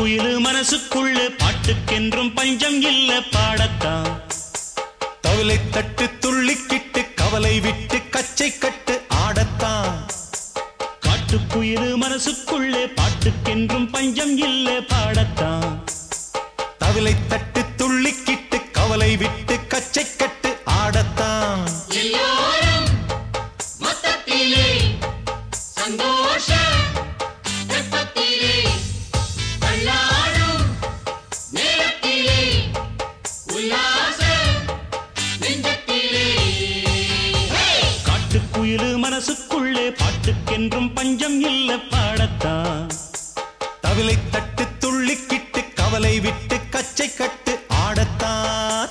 காட்டுக்குயிலு மனசுக்குள்ள பாட்டுக்கென்றும் பஞ்சம் இல்ல பாடத்தான் தவிலை தட்டு துள்ளிக்கிட்டு கவலை விட்டு கச்சை கட்டு ஆடத்தான் காட்டுக்குயிலு மனசுக்குள்ளே பாட்டுக்கென்றும் பஞ்சம் இல்ல பாடத்தான் தவிலை தட்டு துள்ளிக்கிட்டு கவலை விட்டு கச்சை கட்டு ஆடத்தான் எல்லோரும் மொத்தத்திலே சந்தோஷ வெப்பத்திலே தள்ளாடும் நேரத்திலே உல்லாச நெஞ்சத்திலே காட்டுக்குயிலு மனசுக்குள்ளே பாட்டுக்கென்றும் பஞ்சம் இல்ல பாடத்தான் தவிலை தட்டு துள்ளிக்கிட்டு கவலை விட்டு கச்சை கட்டு ஆடத்தான்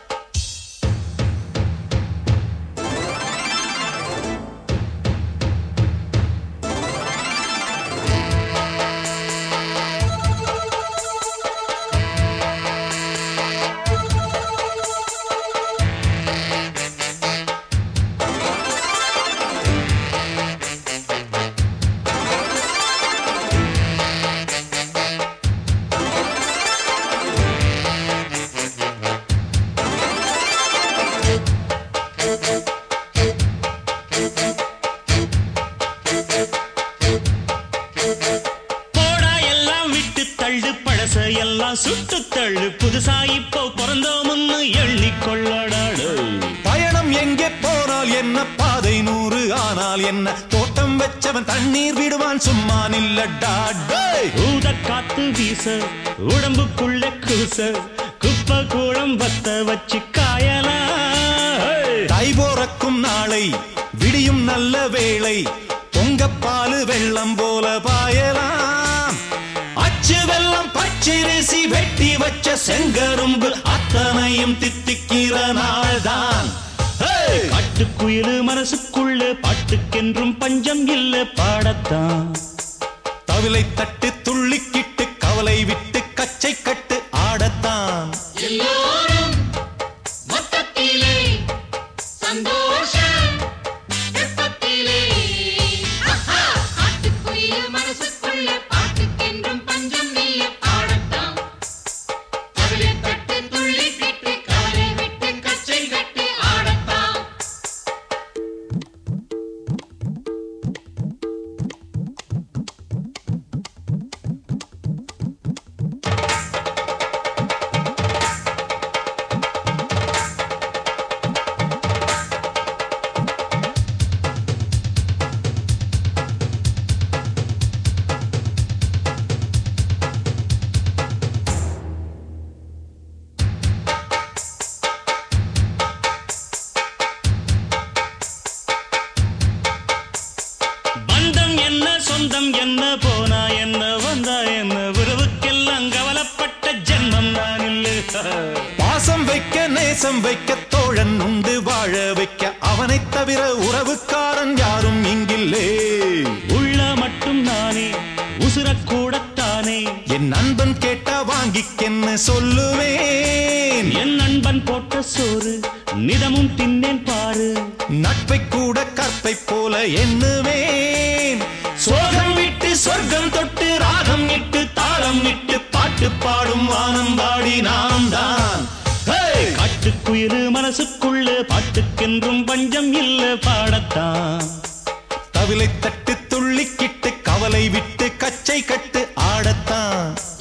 போடா எல்லாம் விட்டு தள்ளு பழச எல்லாம் சுட்டு தள்ளு புதுசா இப்போ பிறந்தோம்னு எண்ணிக்கொள்ளடாடு பயணம் எங்கே போனால் என்ன பாதை நூறு ஆனால் என்ன தோட்டம் வச்சவன் தண்ணீர் விடுவான் சும்மா நில்லடா டேய். ஊத காத்து வீச உடம்புக்குள்ள கூச குப்பை கூடம் வத்த வச்சு காயலாம் தை போறக்கும் நாளை விடியும் நல்ல வேளை பொங்கப்பாலு வெள்ளம் போல பாயலாம் அச்சு வெள்ளம் பச்சரிசி வெட்டி வச்ச செங்கரும்பு அத்தனையும் தித்திக்கிற நாள்தான் ஹே! காட்டுக்குயிலு மனசுக்குள்ள பாட்டுக்கென்றும் பஞ்சம் இல்ல பாடத்தான் தவிலை தட்டு துள்ளிக்கிட்டு கவலை விட்டு கச்சை கட்டு ஆடத்தான் எல்லோரும் மொத்தத்திலே சந்தோஷ வெப்பத்திலே காட்டுக்குயில் மனசுக்குள்ள பாட்டுக்கென்றும் பஞ்சம் இல்ல பாடத்தான் கவலை தட்டு துள்ளி கிட்டு கவலை விட்டு கச்சை கட்டு ஆடத்தான் பந்தம் என்ன சொந்தம் என்ன போனா என்ன வந்தா என்ன உறவுக்கெல்லாம் கவலைப்பட்ட ஜென்மம் நான் இல்ல பாசம் வைக்க நேசம் வைக்க தோழன் உண்டு வாழ வைக்க அவனைத் தவிர உறவுக்காரன் யாரும் இங்கில்லே உள்ள மட்டும் நானே உசுரக்கூடத்தானே என் நண்பன் கேட்டா வாங்கிக்கென்னு சொல்லுவேன் என் நண்பன் போட்ட சோறு நிதமும் தின்னேன் பாரு நட்பை கூட கற்பை போல எண்ணுவேன் சோகம் விட்டு சொர்க்கம் தொட்டு ராகம் இட்டு தாளம் இட்டு பாட்டு பாடும் வானம் பாடி நாம் தான் ஹே! காட்டுக்குயிலு மனசுக்குள்ள பாட்டுக்கென்றும் பஞ்சம் இல்ல பாடத்தான் தவிலை தட்டு துள்ளிக்கிட்டு கவலை விட்டு கச்சை கட்டு ஆடத்தான்